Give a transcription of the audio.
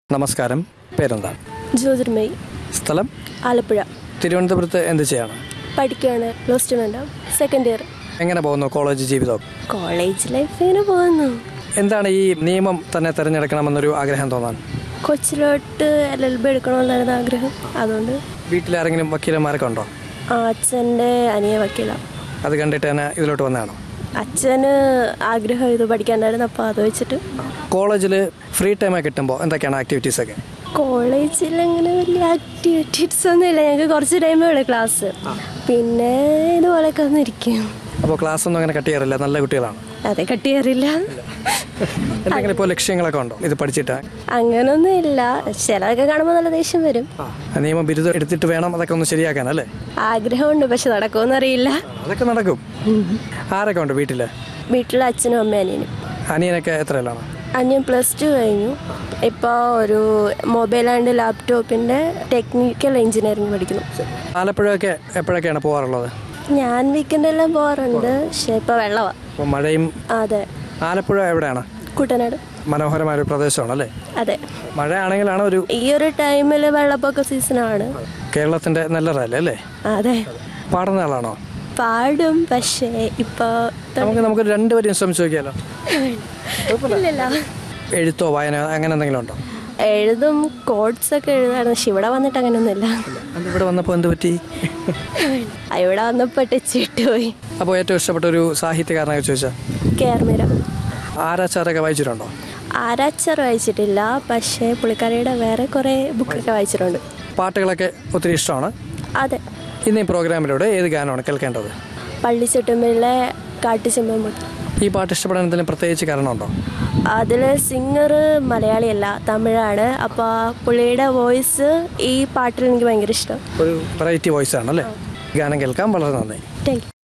നമസ്കാരം പേരെന്താണ് ജ്യോതിർമയി സ്ഥലം ആലപ്പുഴ തിരുവനന്തപുരത്ത് എന്ത് ചെയ്യാണ് പഠിക്കുകയാണ് പ്ലസ് ടു ഉണ്ട് സെക്കൻഡ് ഇയർ എങ്ങനെ പോകുന്നു കോളേജ് ജീവിതം കോളേജ് ലൈഫ് ഇങ്ങനെ പോകുന്നു എന്താണ് ഈ നിയമം തന്നെ തിരഞ്ഞെടുക്കണമെന്നൊരു ആഗ്രഹം തോന്നാൻ കൊച്ചിലോട്ട് എൽ എൽ ബി എടുക്കണമെന്നായിരുന്നു ആഗ്രഹം അതുകൊണ്ട് വീട്ടിലാരെങ്കിലും വക്കീലന്മാരൊക്കെ ഉണ്ടോ ആ അച്ഛൻ്റെ അനിയ വക്കീല അത് കണ്ടിട്ട് തന്നെ ഇതിലോട്ട് വന്നതാണോ അച്ഛന് ആഗ്രഹം ഇത് പഠിക്കാണ്ടായിരുന്നു അപ്പോൾ അത് വെച്ചിട്ട് കോളേജിൽ ഫ്രീ ടൈമൊക്കെ കിട്ടുമ്പോൾ എന്തൊക്കെയാണ് ആക്ടിവിറ്റീസൊക്കെ കോളേജിൽ അങ്ങനെ വലിയ ആക്ടിവിറ്റീസ് ഒന്നും ഇല്ല ഞങ്ങൾക്ക് കുറച്ച് ടൈമേ ഉള്ളൂ ക്ലാസ് പിന്നെ ഇതുപോലെയൊക്കെ വന്നിരിക്കും അപ്പോൾ ക്ലാസ് ഒന്നും അങ്ങനെ കട്ട് ചെയ്യാറില്ല നല്ല കുട്ടികളാണ് അതെ കട്ട് ചെയ്യാറില്ല എന്തെങ്കിലും ഇപ്പോൾ ലക്ഷ്യങ്ങളൊക്കെ ഉണ്ടോ ഇത് പഠിച്ചിട്ട് അങ്ങനൊന്നും ഇല്ല ചിലതൊക്കെ കാണുമ്പോൾ നല്ല ദേഷ്യം വരും നിയമ ബിരുദം എടുത്തിട്ട് വേണം അതൊക്കെ ഒന്ന് ശരിയാക്കാൻ അല്ലേ ആഗ്രഹമുണ്ട് പക്ഷെ നടക്കുമെന്ന് അറിയില്ല അതൊക്കെ നടക്കും ആരൊക്കെ ഉണ്ട് വീട്ടിൽ വീട്ടിലെ അച്ഛനും അമ്മയും അനിയനും അനിയനൊക്കെ എത്രയിലാണ് അനിയൻ പ്ലസ് ടു കഴിഞ്ഞു ഇപ്പോൾ ഒരു മൊബൈൽ ആൻഡ് ലാപ്ടോപ്പിൻ്റെ ടെക്നിക്കൽ എഞ്ചിനീയറിംഗ് പഠിക്കുന്നു ആലപ്പുഴയൊക്കെ എപ്പോഴൊക്കെയാണ് പോകാറുള്ളത് ഞാൻ വീക്കെൻഡെല്ലാം പോകാറുണ്ട് പക്ഷേ ഇപ്പോൾ വെള്ളമാണ് അപ്പോൾ മഴയും അതെ ആലപ്പുഴ എവിടെയാണ് കുട്ടനാട് മനോഹരമായ ഒരു പ്രദേശമാണ് അല്ലേ അതെ മഴയാണെങ്കിലാണ് ഒരു ഈ ഒരു ടൈമിൽ വെള്ളപ്പൊക്ക സീസണാണ് കേരളത്തിന്റെ നല്ല റയൽ അല്ലേ അതെ പാടുന്ന ആളാണോ പാടും പക്ഷേ ഇപ്പോൾ നമുക്ക് നമുക്ക് രണ്ടുപേരും ശ്രമിച്ചു നോക്കിയാലോ ഇല്ലല്ലോ എഴുത്തോ വായന അങ്ങനെ എന്തെങ്കിലും ഉണ്ടോ എഴുതും കോഡ്സ് ഒക്കെ എഴുതാറുണ്ട് പക്ഷെ ഇവിടെ വന്നിട്ട് അങ്ങനെയൊന്നുമില്ല അത് ഇവിടെ വന്നപ്പോൾ എന്ത് പറ്റി ആ, ഇവിടെ വന്നപ്പോൾ ടച്ച് പോയി അപ്പോൾ ഏറ്റവും ഇഷ്ടപ്പെട്ട ഒരു സാഹിത്യകാരനൊക്കെ ചോദിച്ചാൽ കേർമിര ആരാച്ചാരൊക്കെ വായിച്ചിട്ടുണ്ടോ ആരാച്ചർ വായിച്ചിട്ടില്ല പക്ഷേ പുള്ളിക്കാരിയുടെ വേറെ കുറേ ബുക്കൊക്കെ വായിച്ചിട്ടുണ്ട് പാട്ടുകളൊക്കെ ഒത്തിരി ഇഷ്ടമാണ് അതെ ഇന്ന് ഈ പ്രോഗ്രാമിലൂടെ ഏത് ഗാനമാണ് കേൾക്കേണ്ടത് പള്ളിച്ചെട്ടുമ്പിലെ കാട്ടുചെമ്പൻ ഈ പാട്ട് ഇഷ്ടപ്പെടാൻ എന്തെങ്കിലും പ്രത്യേകിച്ച് കാരണമുണ്ടോ അതിൽ സിംഗർ മലയാളിയല്ല തമിഴാണ് അപ്പോൾ പുള്ളിയുടെ വോയിസ് ഈ പാട്ടിൽ എനിക്ക് ഭയങ്കര ഇഷ്ടം ഒരു വെറൈറ്റി വോയിസ് ആണ് അല്ലേ ഗാനം കേൾക്കാൻ വളരെ നന്ദി താങ്ക് യു